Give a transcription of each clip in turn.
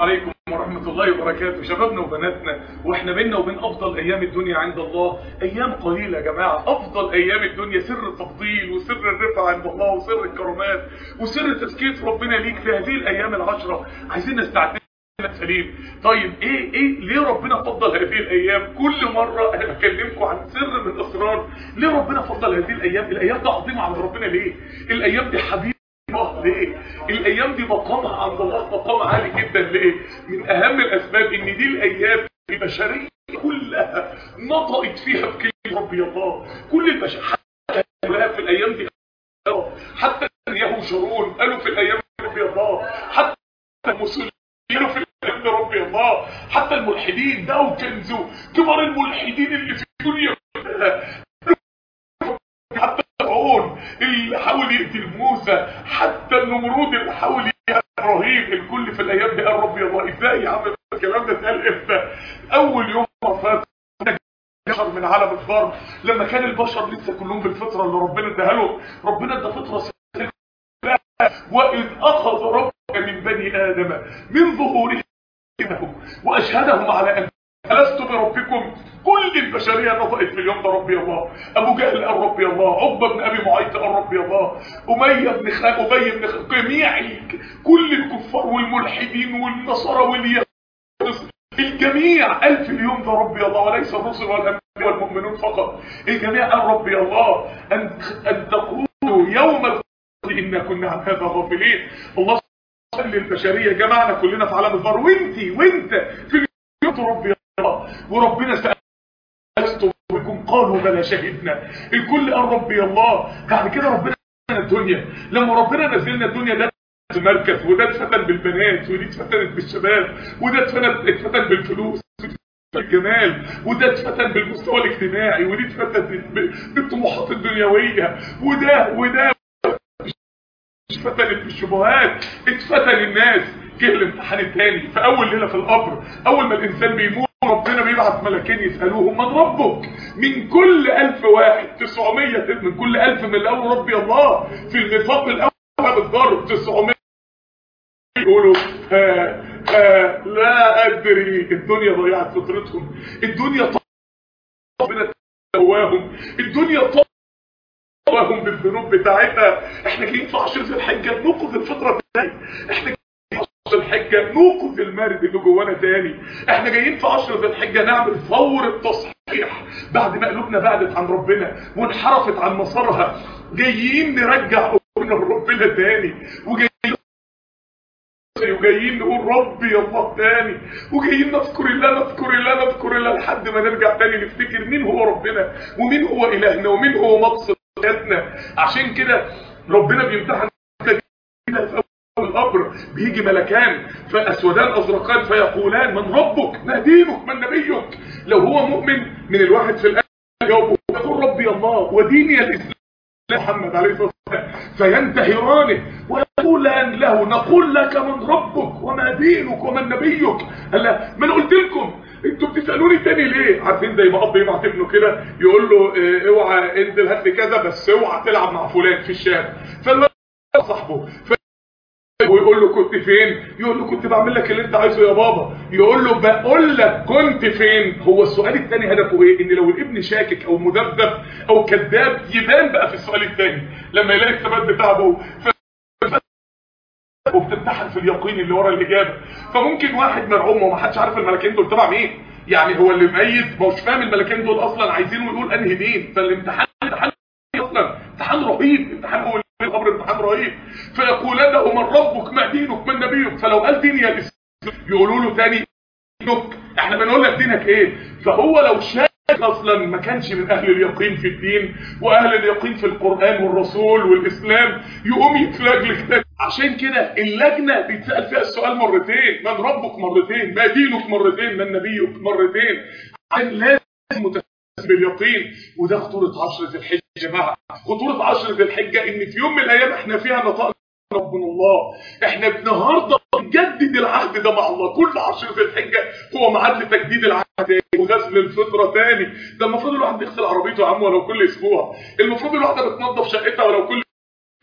عليكم ورحمة الله وبركاته شبابنا وبناتنا واحنا بينا وبين افضل ايام الدنيا عند الله ايام قليلة يا جماعة افضل ايام الدنيا سر التفضيل وسر الرفع عند الله وسر الكرامات وسر تزكية ربنا ليك في هذه الايام العشرة عايزين نستعد سليم طيب ايه ايه ليه ربنا فضل هذه الايام كل مرة انا بكلمكم عن سر من اسرار ليه ربنا فضل هذه الايام الايام دي عظيمة عند ربنا ليه الايام دي حبيب الله ليه الايام دي مقامها عند الله مقام عالي جدا ليه من اهم الاسباب ان دي الايام البشريه كلها نطقت فيها بكلمه ربي الله كل البشر حتى في الايام دي حتى يهوشرون قالوا في الايام دي ربي الله حتى المسلمين قالوا في الايام دي ربي الله حتى الملحدين ده وكنزوا كبار الملحدين اللي في الدنيا كلها حتى فرعون اللي حاول يقتل موسى حتى النمرود اللي حاول يقتل ابراهيم الكل في الايام دي قال ربي الله ازاي يا عم الكلام ده اتقال امتى اول يوم وفاه بشر من عالم الضرب لما كان البشر لسه كلهم بالفطره اللي ربنا اداها لهم ربنا ادى فطره واذ اخذ ربك من بني ادم من ظهورهم واشهدهم على ان ألست بربكم كل البشرية نطقت في اليوم ده ربي الله أبو جهل قال ربي الله عقبة بن أبي معيط قال ربي الله أمية بن خالد أبي بن خالد جميع كل الكفار والملحدين والنصارى واليهود الجميع قال في اليوم ده ربي الله وليس الرسل والأنبياء والمؤمنون فقط الجميع قال ربي الله أن, أن تقولوا يوم القيامة إنا كنا عن هذا غافلين الله صلى البشرية جمعنا كلنا في عالم الذر وانتي وانت في يوم ربي الله وربنا سأل لست بكم قالوا بلى شهدنا الكل قال ربي الله بعد كده ربنا الدنيا لما ربنا نزلنا الدنيا ده في مركز وده اتفتن بالبنات ودي اتفتنت بالشباب وده اتفتن بالفلوس بالجمال وده اتفتن بالمستوى الاجتماعي ودي اتفتن بالطموحات الدنيوية وده وده اتفتنت بالشبهات اتفتن الناس جه الامتحان الثاني في اول ليله في القبر اول ما الانسان بيموت ربنا بيبعت ملكين يسالوه من ربك من كل ألف واحد 900 من كل ألف من الاول ربي الله في الميثاق الاول بالضرب 900 يقولوا آه آه لا ادري الدنيا ضيعت فطرتهم الدنيا ربنا تواهم الدنيا طواهم بالذنوب بتاعتها احنا جايين في عشر ذي الحجه ننقذ الفطره تاني احنا الحجة نوقظ المارد اللي جوانا تاني احنا جايين في عشر ذي الحجة نعمل ثورة تصحيح بعد ما قلوبنا بعدت عن ربنا وانحرفت عن مسارها جايين نرجع قلوبنا لربنا تاني وجايين وجايين نقول ربي الله تاني وجايين نذكر الله نذكر الله نذكر الله لحد ما نرجع تاني نفتكر مين هو ربنا ومين هو إلهنا ومين هو مقصد حياتنا عشان كده ربنا بيمتحن القبر بيجي ملكان فاسودان ازرقان فيقولان من ربك ما دينك من نبيك لو هو مؤمن من الواحد في الآن يجاوبه يقول ربي الله وديني الاسلام محمد عليه الصلاه والسلام فينتهرانه ويقولان له نقول لك من ربك وما دينك ومن نبيك قال له ما انا قلت لكم انتوا بتسالوني تاني ليه عارفين زي ما اب يبعت ابنه كده يقول له اه اوعى انزل هات لي كذا بس اوعى تلعب مع فلان في الشارع فالولد صاحبه ويقول له كنت فين يقول له كنت بعمل لك اللي انت عايزه يا بابا يقول له بقول لك كنت فين هو السؤال الثاني هدفه ايه ان لو الابن شاكك او مدبدب او كذاب يبان بقى في السؤال الثاني لما يلاقي الثبات بتاع ابوه وبتمتحن في اليقين اللي ورا الاجابه فممكن واحد مرعوم وما حدش عارف الملكين دول تبع مين يعني هو اللي مميز ما هوش فاهم الملكين دول اصلا عايزينه يقول انهي دين فالامتحان امتحان اصلا امتحان رهيب امتحان هو الامر امتحان رهيب فيقول له من ربك ما دينك من نبيك فلو قال ديني يا الاسلام يقولوا له تاني دينك احنا بنقول لك دينك ايه فهو لو شاك اصلا ما كانش من اهل اليقين في الدين واهل اليقين في القرآن والرسول والاسلام يقوم يتلجلج تاني عشان كده اللجنة بيتسأل فيها السؤال مرتين من ربك مرتين ما دينك مرتين من نبيك مرتين عشان لازم متسلسل باليقين وده خطورة عشر ذي الحجة يا جماعة خطورة عشر ذي الحجة ان في يوم من الايام احنا فيها نطقنا ربنا الله احنا النهارده بنجدد العهد ده مع الله كل عشر ذي الحجه هو ميعاد لتجديد العهد تاني وغسل الفطره تاني ده المفروض الواحد بيغسل عربيته يا عم ولو كل اسبوع المفروض الواحده بتنظف شقتها ولو كل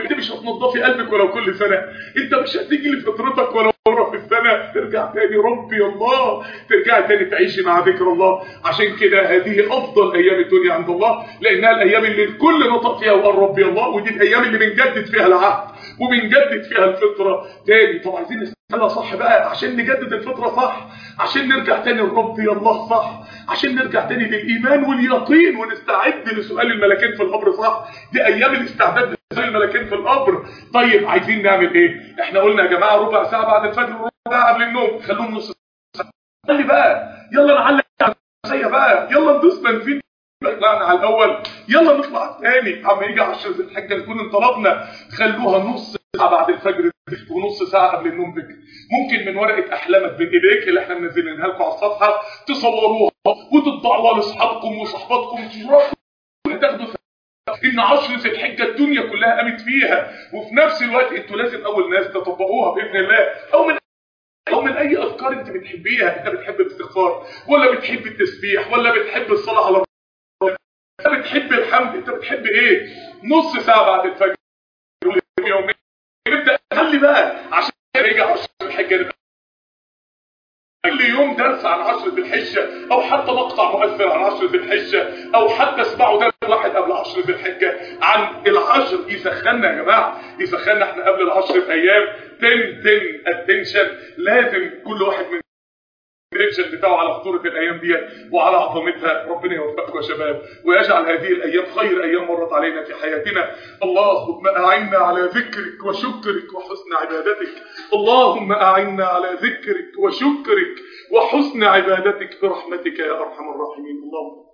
انت مش هتنضفي قلبك ولو كل سنه انت مش هتيجي لفطرتك ولو مره في السنه ترجع تاني ربي الله ترجع تاني تعيشي مع ذكر الله عشان كده هذه افضل ايام الدنيا عند الله لانها الايام اللي الكل نطق فيها وقال ربي الله ودي الايام اللي بنجدد فيها العهد وبنجدد فيها الفطره تاني طب عايزين نستنى صح بقى عشان نجدد الفطره صح عشان نرجع تاني لربي الله صح عشان نرجع تاني للايمان واليقين ونستعد لسؤال الملكين في القبر صح دي ايام الاستعداد لسؤال الملكين في القبر طيب عايزين نعمل ايه احنا قلنا يا جماعه ربع ساعه بعد الفجر وربع ساعه قبل النوم خلوهم نص ساعه قال لي بقى يلا نعلق على بقى يلا ندوس بنزين طلعنا على الاول يلا نطلع الثاني عم يجي 10 ذي الحجه نكون انطلقنا خلوها نص ساعه بعد الفجر ونص ساعه قبل النوم ذكر ممكن من ورقه احلامك بين ايديك اللي احنا منزلينها لكم على الصفحه تصوروها وتطبعوها لاصحابكم وصحباتكم تروحوا تاخدوا ان 10 ذي الحجه الدنيا كلها قامت فيها وفي نفس الوقت انتوا لازم اول ناس تطبقوها باذن الله او من او من اي افكار انت بتحبيها انت بتحب الاستغفار ولا بتحب التسبيح ولا بتحب الصلاه على انت بتحب الحمد انت بتحب ايه نص ساعه بعد الفجر يومين نبدا نخلي بقى عشان يجي 10 الحجه كل يوم درس عن 10 ذي الحجه او حتى مقطع مؤثر عن 10 ذي الحجه او حتى اسمعوا درس واحد قبل 10 ذي الحجه عن العشر يسخننا يا جماعه يسخننا احنا قبل العشر بايام تن تن اتنشن لازم كل واحد من الريكشن بتاعه على خطورة الأيام دي وعلى عظمتها ربنا يوفقكم يا شباب ويجعل هذه الأيام خير أيام مرت علينا في حياتنا اللهم أعنا على ذكرك وشكرك وحسن عبادتك اللهم أعنا على ذكرك وشكرك وحسن عبادتك برحمتك يا أرحم الراحمين اللهم